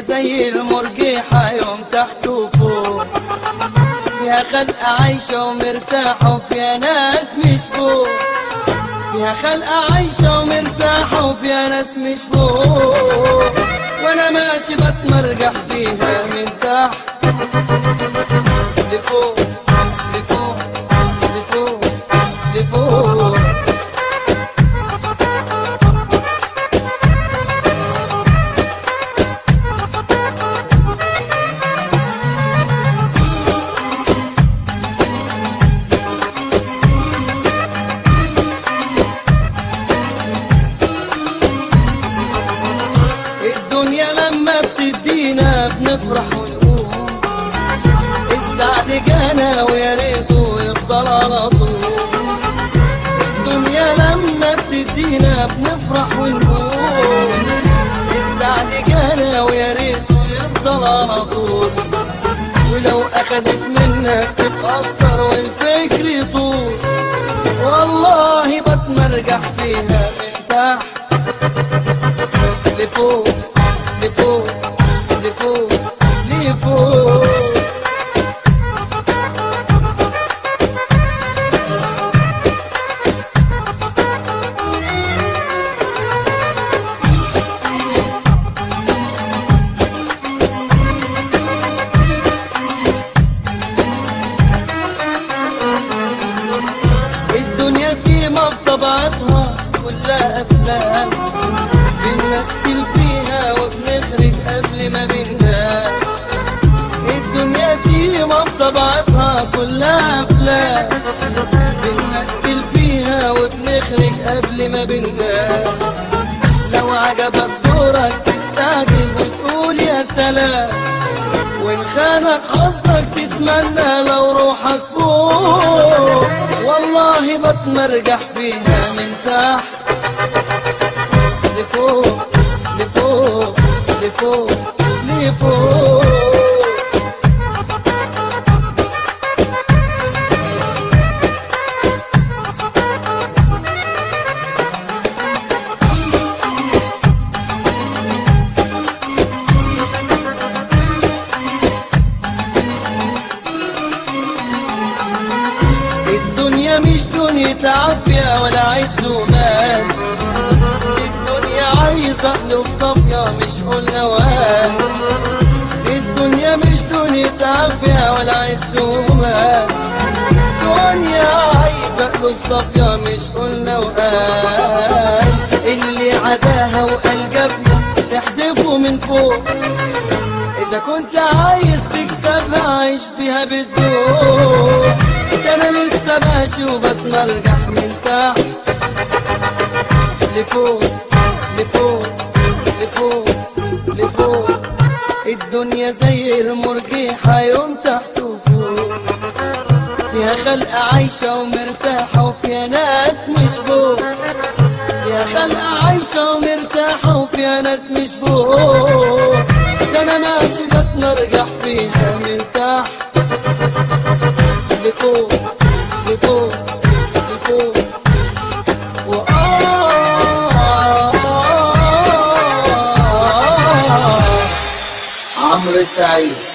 زي المرجيحة يوم تحت وفوق فيها خلق عايشة ومرتاحة وفيها ناس مش فوق فيها خلق عايشة ومرتاحة وفيها ناس مش فوق وانا ماشي بتمرجح فيها من تحت لفوق لفوق لفوق لفوق الدنيا لما بتدينا بنفرح ونقول السعد جانا ويا ريته يفضل على طول الدنيا لما بتدينا بنفرح ونقول السعد جانا ويا ريته يفضل على طول ولو اخدت منك تتأثر والفكر يطول والله بتمرجح فيها من تحت لفوق لفوق لفوق لفوق الدنيا سيما في طبيعتها كلها افلام بنمثل فيها وبنخرج قبل ما بننام الدنيا سيما في طبيعتها كلها افلام بنمثل فيها وبنخرج قبل ما بننام لو عجبك دورك تستعجل وتقول يا سلام وإن خانك حظك تتمنى لو روحك فوق والله بتمرجح فيها من تحت لفوق لفوق لفوق لفوق الدنيا مش دنيا عافية ولا عز ومال الدنيا عايزة قلوب صافية مش قلنا وال الدنيا مش دنيا عافية ولا عز ومال الدنيا عايزة قلوب صافية مش قلنا وقال اللي عداها وقال جافية تحدفه من فوق إذا كنت عايز تكسبها عيش فيها بالذوق ده أنا لسه ماشي وبتمرجح من تحت لفوق لفوق لفوق لفوق الدنيا زي المرجيحة يوم تحت وفوق فيها خلق عايشة ومرتاحة وفيها ناس مش فوق فيها خلق عايشة ومرتاحة وفيها ناس مش فوق ده أنا ماشي بتمرجح فيها من تحت لفوق لفوق لفوق وآه عمرو سعيد